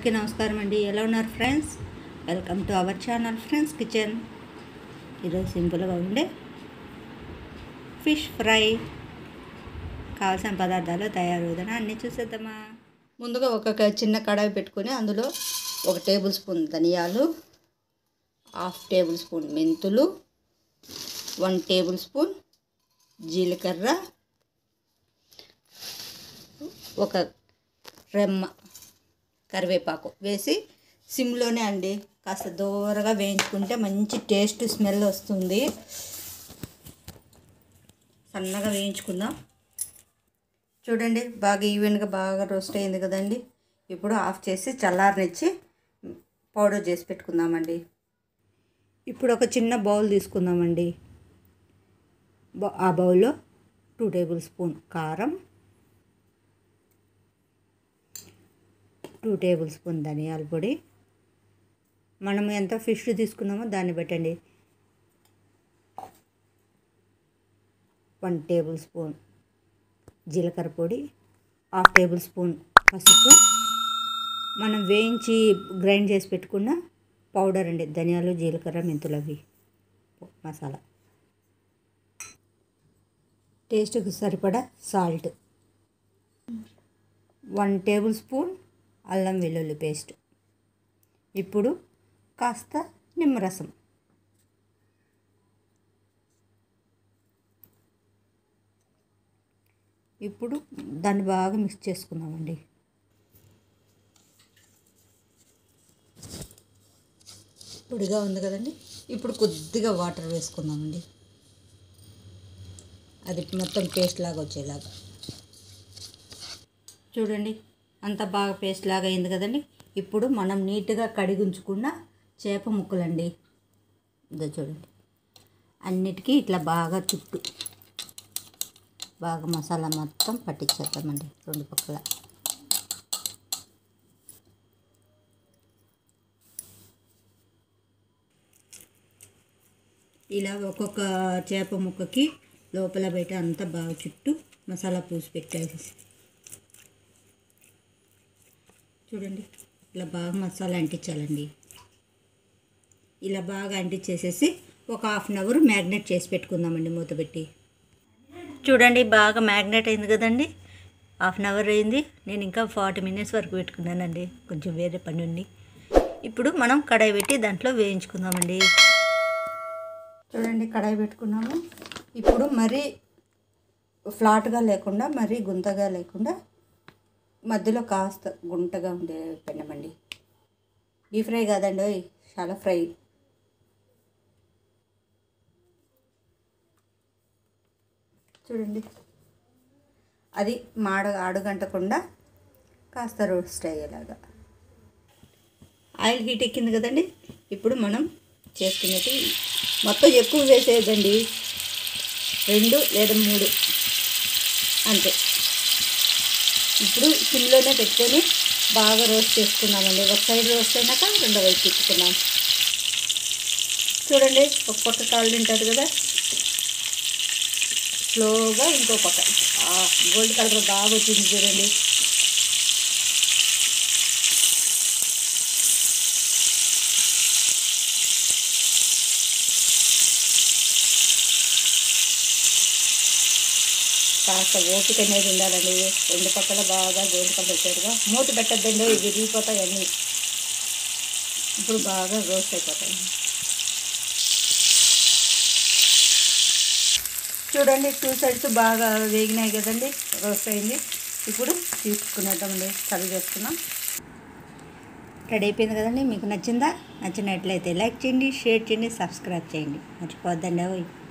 అందరికీ నమస్కారం అండి ఎలా ఉన్నారు friends welcome to our channel friends kitchen ఈరోజు సింపుల్గా ఉండే ఫిష్ ఫ్రై కావాల్సిన పదార్థాలు తయారు విధానం అన్నీ చూసేద్దామా ముందుగా ఒక క- చిన్న కడాయి పెట్టుకొని అందులో ఒక టేబుల్ స్పూన్ ధనియాలు హాఫ్ టేబుల్ స్పూన్ మెంతులు వన్ టేబుల్ స్పూన్ జీలకర్ర ఒక రెమ్మ కరివేపాకు వేసి సిమ్లోనే అండి కాస్త దూరగా వేయించుకుంటే మంచి టేస్ట్ స్మెల్ వస్తుంది సన్నగా వేయించుకుందాం చూడండి బాగా ఈవెన్గా బాగా రోస్ట్ అయింది కదండి ఇప్పుడు ఆఫ్ చేసి చల్లారనిచ్చి పౌడర్ చేసి పెట్టుకుందామండి ఇప్పుడు ఒక చిన్న బౌల్ తీసుకుందామండి బౌ- ఆ బౌల్లో టూ టేబుల్ స్పూన్ కారం టూ టేబుల్ స్పూన్ ధనియాల పొడి మనం ఎంత ఫిష్ తీసుకున్నామో దాన్ని పెట్టండి వన్ టేబుల్ స్పూన్ జీలకర్ర పొడి హాఫ్ టేబుల్ స్పూన్ పసుపు మనం వేయించి గ్రైండ్ చేసి పెట్టుకున్న పౌడర్ అండి ధనియాలు జీలకర్ర మెంతులు అవి మసాలా టేస్ట్కి సరిపడా సాల్ట్ వన్ టేబుల్ స్పూన్ అల్లం వెల్లుల్లి పేస్ట్ ఇప్పుడు కాస్త నిమ్మరసం ఇప్పుడు దాన్ని బాగా మిక్స్ చేసుకుందామండి పొడిగా ఉంది కదండి ఇప్పుడు కొద్దిగా వాటర్ వేసుకుందామండి అది మొత్తం పేస్ట్ లాగా వచ్చేలాగా చూడండి అంత బాగా పేస్ట్ లాగా అయింది కదండి ఇప్పుడు మనం నీట్గా కడిగి ఉంచుకున్న చేప ముక్కలండి ఇదో చూడండి అన్నిటికీ ఇట్లా బాగా చుట్టూ బాగా మసాలా మొత్తం పట్టించేద్దామండి రెండు పక్కల ఇలా ఒక్కొక్క చేప ముక్కకి లోపల బయట అంతా బాగా చుట్టూ మసాలా పూసి పెట్టేసి చూడండి ఇలా బాగా మసాలా అంటించాలండి ఇలా బాగా అంటించేసేసి ఒక హాఫ్ అన్ అవర్ మ్యాగ్నెట్ చేసి పెట్టుకుందామండి మూత పెట్టి చూడండి బాగా మ్యాగ్నెట్ అయింది కదండి హాఫ్ అన్ అవర్ అయింది నేను ఇంకా ఫార్టీ మినిట్స్ వరకు పెట్టుకున్నానండి కొంచెం వేరే పని ఉంది ఇప్పుడు మనం కడాయి పెట్టి దాంట్లో వేయించుకుందామండి చూడండి కడాయి పెట్టుకున్నాము ఇప్పుడు మరీ ఫ్లాట్గా లేకుండా మరీ గుంతగా లేకుండా మధ్యలో కాస్త గుంటగా ఉండే పెనమండి డీప్ ఫ్రై కాదండి ఓయ్ చాలా ఫ్రై చూడండి అది మాడ అడుగంటకుండా కాస్త రోస్ట్ అయ్యేలాగా ఆయిల్ హీట్ ఎక్కింది కదండి ఇప్పుడు మనం చేసుకునేది మొత్తం ఎక్కువ వేసేయదండి రెండు లేదా మూడు అంతే ఇప్పుడు సిమ్లోనే పెట్టుకొని బాగా రోస్ట్ చేసుకున్నామండి ఒక సైడ్ రోస్ట్ అయినాక రెండో వైపు తిప్పుకున్నాం చూడండి ఒక పక్క కాళ్ళు తింటారు కదా స్లోగా ఇంకో పక్క గోల్డ్ కలర్ బాగా వచ్చింది చూడండి కాస్త ఓపిక అనేది ఉండాలండి రెండు పక్కల బాగా గోల్డ్ కలర్ వచ్చారుగా మూత పెట్టద్దండి ఇవి విరిగిపోతాయి అన్నీ ఇప్పుడు బాగా రోస్ట్ అయిపోతాయి చూడండి టూ సైడ్స్ బాగా వేగినాయి కదండి రోస్ట్ అయింది ఇప్పుడు తీసుకునేద్దామండి సర్వ్ చేసుకున్నాం రెడీ అయిపోయింది కదండి మీకు నచ్చిందా నచ్చినట్లయితే లైక్ చేయండి షేర్ చేయండి సబ్స్క్రైబ్ చేయండి మర్చిపోద్దండి అవి